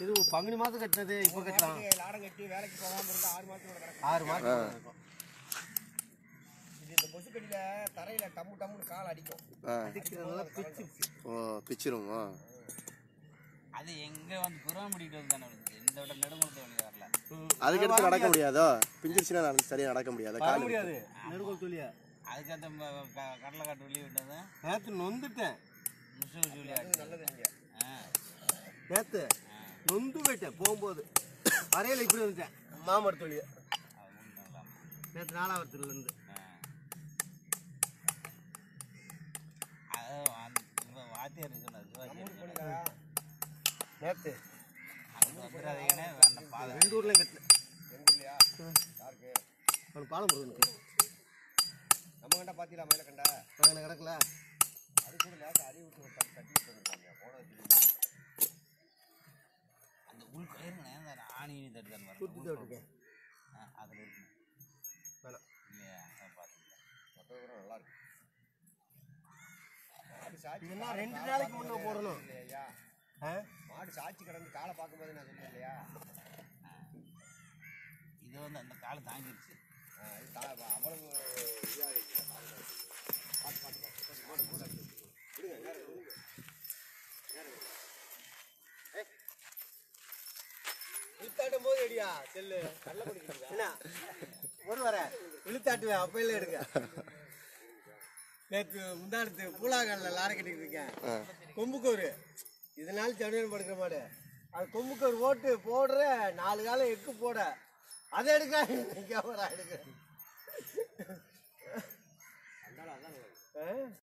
இது பங்குனி மாதம் கட்டினது இப்போ கட்டலாம் லாடம் கட்டி வேலைக்கு போகாம இருந்தா ஆறு மாசத்தோட கிடக்கும் ஆறு மாதம் இருக்கும் இது இந்த கொசுக்கடியில தரையில டம்மு டம்முன்னு கால் அடிக்கும் ஆ அடிக்கிறதுனால பிச்சு ஓ பிச்சிரும் ஆ அது எங்க வந்து புறாமடிக்கிட்டு வந்து தானே வருது இந்த விட நெடுங்குளத்து வழி வரல அதுக்கடுத்து நடக்க முடியாதோ பிஞ்சிருச்சுன்னா நடந்து சரியா நடக்க முடியாது வர கால் முடியாது நெடுக்கோல் தொழியா அதுக்கு அந்த ம- க- கடலை காட்டு வெளியே விட்டது நேற்று நொந்துட்டேன் முசு சொல்லி நல்லது நீங்க நேற்று நொந்து போயிட்டேன் போகும்போது வரையில இப்படி வந்துட்டேன் மாமர தொழில் நேற்று நாலாவரத்துலேருந்து வாத்தியார் சொன்னார் சிவாஜி சொன்னார். நேற்று அங்க வந்துடாதீங்கன்னே வேண்டாம் பாதை ரெண்டு ஊர்லேயும் கட்டினேன் எங்க இல்லையா யாருக்கு அவன் பாலம் முருகனுக்கு நம்ம கண்டா பாத்தீங்களா மயில கண்டா அங்கே கிடக்கல அது கூட லேசா அறிவு விட்டு ஒரு தட்டி தட்டி விட்டு வந்துருக்காங்க போனது அந்த உள் கயிறுங்கண்ணே அந்த ஆணி தட்டு தான் சுற்றி விட்டுருக்கேன் அதில் இருக்கு வேணாம் இல்லையா அதான் பார்த்துக்கலாம் மொத்த விவரம் நல்லா இருக்கு மாடு சாட்சி இது என்ன ரெண்டு நாளைக்கு முன்னே போடணும் இல்லையா ஆ மாடு சாட்சி கடந்து காலை பார்க்கும்போது நான் சொன்னேன் இல்லையா இது வந்து அந்த காலை தாங்கிருச்சு ஆ, இது தா- அவ்வளவு இதாக இருக்கு பார்த்து பார்த்து பார்த்து கொஞ்சம் போடு, போடு, அடுத்து விடுங்க. விடுங்க வேற விடுங்க இழுத்தாட்டும் போது அடியா செல்லு கள்ள குடிக்கிறீங்க என்ன ஒரு வர இழுத்தாட்டுவேன் அப்பையில எடுக்க நேற்று முந்தானத்து பூலாங்கல்ல லாரி கட்டிட்டு இருக்கேன் கொம்புக்கோரு இதனால சனியன் படுக்கிற மாடு அது கொம்புக்கோரு ஓட்டு போடுற நாலு காலம் எக்கு போட அதை எடுக்க கேமரா எடுக்க ஆ?